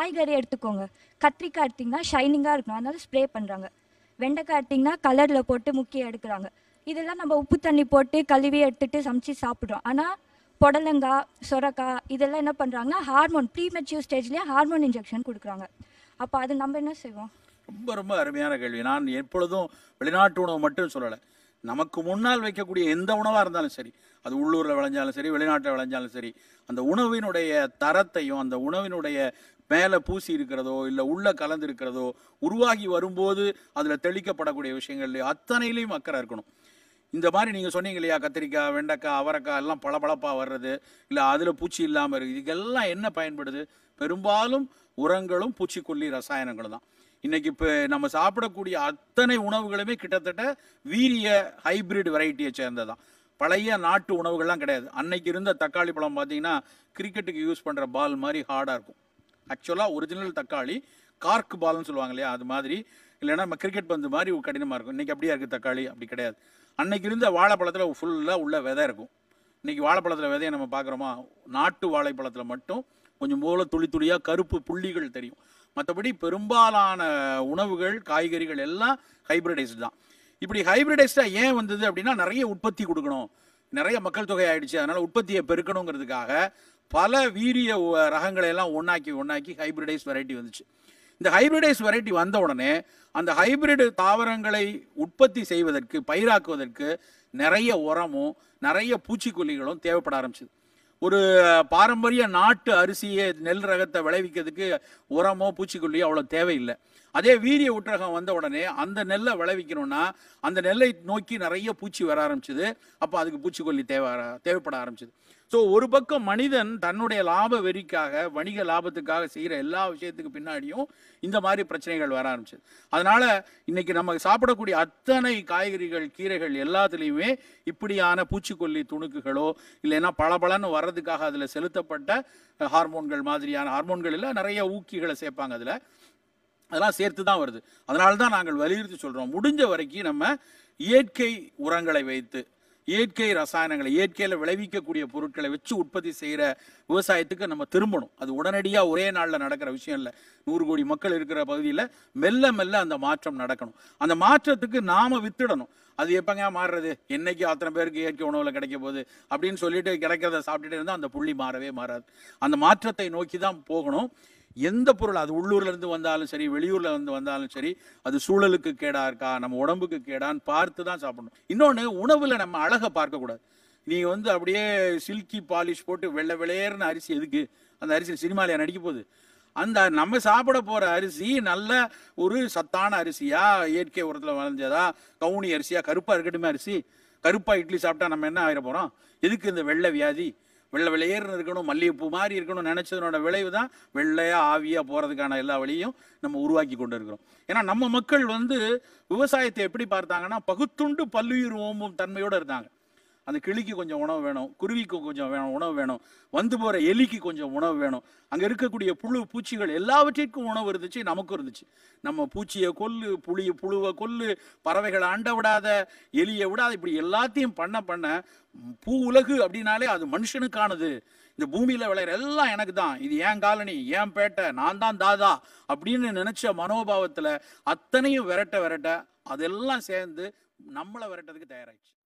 காய்கறி எடுத்துக்கோங்க கத்திரிக்காய் எடுத்திங்கன்னா ஷைனிங்காக இருக்கணும் அதனால ஸ்ப்ரே பண்ணுறாங்க வெண்டைக்காய் எடுத்திங்கன்னா கலரில் போட்டு முக்கிய எடுக்கிறாங்க இதெல்லாம் நம்ம உப்பு தண்ணி போட்டு கழுவி எடுத்துட்டு சமைச்சு சாப்பிட்றோம் ஆனால் புடலங்காய் சொரக்காய் இதெல்லாம் என்ன பண்ணுறாங்கன்னா ஹார்மோன் ப்ரீ மெச்சூர் ஸ்டேஜ்லேயே ஹார்மோன் இன்ஜெக்ஷன் கொடுக்குறாங்க அப்போ அது நம்ம என்ன செய்வோம் ரொம்ப ரொம்ப அருமையான கேள்வி நான் எப்பொழுதும் வெளிநாட்டு உணவு மட்டும் சொல்லலை நமக்கு முன்னால் வைக்கக்கூடிய எந்த உணவாக இருந்தாலும் சரி அது உள்ளூரில் விளைஞ்சாலும் சரி வெளிநாட்டில் விளைஞ்சாலும் சரி அந்த உணவினுடைய தரத்தையும் அந்த உணவினுடைய மேலே பூசி இருக்கிறதோ இல்லை உள்ள கலந்து இருக்கிறதோ உருவாகி வரும்போது அதில் தெளிக்கப்படக்கூடிய விஷயங்கள்லையோ அத்தனையிலையும் அக்கறை இருக்கணும் இந்த மாதிரி நீங்கள் சொன்னீங்க இல்லையா கத்திரிக்காய் வெண்டைக்காய் அவரைக்காய் எல்லாம் பளபளப்பாக வர்றது இல்லை அதில் பூச்சி இல்லாமல் இருக்குது இதுக்கெல்லாம் என்ன பயன்படுது பெரும்பாலும் உரங்களும் பூச்சிக்கொல்லி ரசாயனங்களும் தான் இன்னைக்கு இப்போ நம்ம சாப்பிடக்கூடிய அத்தனை உணவுகளுமே கிட்டத்தட்ட வீரிய ஹைபிரிட் வெரைட்டியை சேர்ந்ததான் பழைய நாட்டு உணவுகள்லாம் கிடையாது அன்னைக்கு இருந்த தக்காளி பழம் பார்த்தீங்கன்னா கிரிக்கெட்டுக்கு யூஸ் பண்ணுற பால் மாதிரி ஹார்டாக இருக்கும் ஆக்சுவலாக ஒரிஜினல் தக்காளி கார்க் பால்னு சொல்லுவாங்க இல்லையா அது மாதிரி இல்லைன்னா நம்ம கிரிக்கெட் பந்து மாதிரி கடினமாக இருக்கும் இன்னைக்கு அப்படியா இருக்குது தக்காளி அப்படி கிடையாது அன்னைக்கு இருந்த வாழைப்பழத்தில் ஃபுல்லாக உள்ள விதை இருக்கும் இன்னைக்கு வாழைப்பழத்தில் விதையை நம்ம பார்க்குறோமா நாட்டு வாழைப்பழத்தில் மட்டும் கொஞ்சம் போல துளி துளியாக கருப்பு புள்ளிகள் தெரியும் மற்றபடி பெரும்பாலான உணவுகள் காய்கறிகள் எல்லாம் ஹைபிரிடைஸ்டு தான் இப்படி ஹைபிரிடைஸ்டாக ஏன் வந்தது அப்படின்னா நிறைய உற்பத்தி கொடுக்கணும் நிறைய மக்கள் தொகை ஆயிடுச்சு அதனால உற்பத்தியை பெருக்கணுங்கிறதுக்காக பல வீரிய உ- ரகங்களை எல்லாம் ஒண்ணாக்கி ஒண்ணாக்கி ஹைபிரிடைஸ் வெரைட்டி வந்துச்சு இந்த ஹைபிரிடைஸ் வெரைட்டி வந்த உடனே அந்த ஹைபிரிட் தாவரங்களை உற்பத்தி செய்வதற்கு பயிராக்குவதற்கு நிறைய உரமும் நிறைய பூச்சிக்கொல்லிகளும் தேவைப்பட ஆரம்பிச்சது ஒரு பாரம்பரிய நாட்டு அரிசியை நெல் ரகத்தை விளைவிக்கிறதுக்கு உரமோ பூச்சிக்கொல்லியோ அவ்வளோ தேவையில்லை அதே வீரிய உற்றகம் வந்த உடனே அந்த நெல்லை விளைவிக்கணும்னா அந்த நெல்லை நோக்கி நிறைய பூச்சி வர ஆரம்பிச்சது அப்போ அதுக்கு பூச்சிக்கொல்லி தேவை தேவைப்பட ஆரம்பிச்சது ஸோ ஒரு பக்கம் மனிதன் தன்னுடைய லாப வெறிக்காக வணிக லாபத்துக்காக செய்கிற எல்லா விஷயத்துக்கு பின்னாடியும் இந்த மாதிரி பிரச்சனைகள் வர ஆரம்பிச்சது அதனால இன்னைக்கு நம்ம சாப்பிடக்கூடிய அத்தனை காய்கறிகள் கீரைகள் எல்லாத்துலேயுமே இப்படியான பூச்சிக்கொல்லி துணுக்குகளோ இல்லைன்னா பளபளன்னு வர்றதுக்காக அதில் செலுத்தப்பட்ட ஹார்மோன்கள் மாதிரியான ஹார்மோன்கள் இல்லை நிறைய ஊக்கிகளை சேர்ப்பாங்க அதில் அதெல்லாம் சேர்த்து தான் வருது அதனால தான் நாங்கள் வலியுறுத்தி சொல்கிறோம் முடிஞ்ச வரைக்கும் நம்ம இயற்கை உரங்களை வைத்து இயற்கை ரசாயனங்களை இயற்கையில் விளைவிக்கக்கூடிய பொருட்களை வச்சு உற்பத்தி செய்கிற விவசாயத்துக்கு நம்ம திரும்பணும் அது உடனடியாக ஒரே நாளில் நடக்கிற விஷயம் இல்லை நூறு கோடி மக்கள் இருக்கிற பகுதியில் மெல்ல மெல்ல அந்த மாற்றம் நடக்கணும் அந்த மாற்றத்துக்கு நாம வித்துடணும் அது எப்பங்க மாறுறது என்னைக்கு அத்தனை பேருக்கு இயற்கை உணவுல கிடைக்க போகுது அப்படின்னு சொல்லிட்டு கிடைக்கிறத சாப்பிட்டுட்டே இருந்தால் அந்த புள்ளி மாறவே மாறாது அந்த மாற்றத்தை நோக்கி தான் போகணும் எந்த பொருள் அது உள்ளூர்ல இருந்து வந்தாலும் சரி வெளியூர்ல இருந்து வந்தாலும் சரி அது சூழலுக்கு கேடா இருக்கா நம்ம உடம்புக்கு கேடான்னு பார்த்து தான் சாப்பிடணும் இன்னொன்று உணவுல நம்ம அழகை பார்க்க கூடாது நீங்க வந்து அப்படியே சில்கி பாலிஷ் போட்டு வெள்ளை வெளையர்னு அரிசி எதுக்கு அந்த அரிசி சினிமாலையா நடிக்க போகுது அந்த நம்ம சாப்பிட போற அரிசி நல்ல ஒரு சத்தான அரிசியா இயற்கை உரத்துல வளைஞ்சதா கவுனி அரிசியா கருப்பா இருக்கட்டுமே அரிசி கருப்பா இட்லி சாப்பிட்டா நம்ம என்ன ஆயிட போறோம் எதுக்கு இந்த வெள்ளை வியாதி வெள்ளை வெள்ளையர்னு இருக்கணும் மல்லிகைப்பூ மாதிரி இருக்கணும் நினைச்சதனோட விளைவு தான் வெள்ளையா ஆவியா போறதுக்கான எல்லா வழியும் நம்ம உருவாக்கி கொண்டு இருக்கிறோம் ஏன்னா நம்ம மக்கள் வந்து விவசாயத்தை எப்படி பார்த்தாங்கன்னா பகுத்துண்டு பல்லுயிர் ஓம்பும் தன்மையோட இருந்தாங்க அந்த கிளிக்கு கொஞ்சம் உணவு வேணும் குருவிக்கு கொஞ்சம் வேணும் உணவு வேணும் வந்து போற எலிக்கு கொஞ்சம் உணவு வேணும் அங்க இருக்கக்கூடிய புழு பூச்சிகள் எல்லாவற்றிற்கும் உணவு இருந்துச்சு நமக்கும் இருந்துச்சு நம்ம பூச்சியை கொல்லு புளிய புழுவை கொல்லு பறவைகளை அண்ட விடாத எலியை விடாத இப்படி எல்லாத்தையும் பண்ண பண்ண ம், பூ உலகு அப்படின்னாலே அது மனுஷனுக்கானது இந்த பூமியில விளையிற எல்லாம் எனக்கு தான் இது ஏன் காலனி ஏன் பேட்டை நான் தான் தாதா அப்படின்னு நினைச்ச மனோபாவத்துல அத்தனையும் விரட்ட விரட்ட அதெல்லாம் சேர்ந்து நம்மளை விரட்டதுக்கு தயாராயிடுச்சு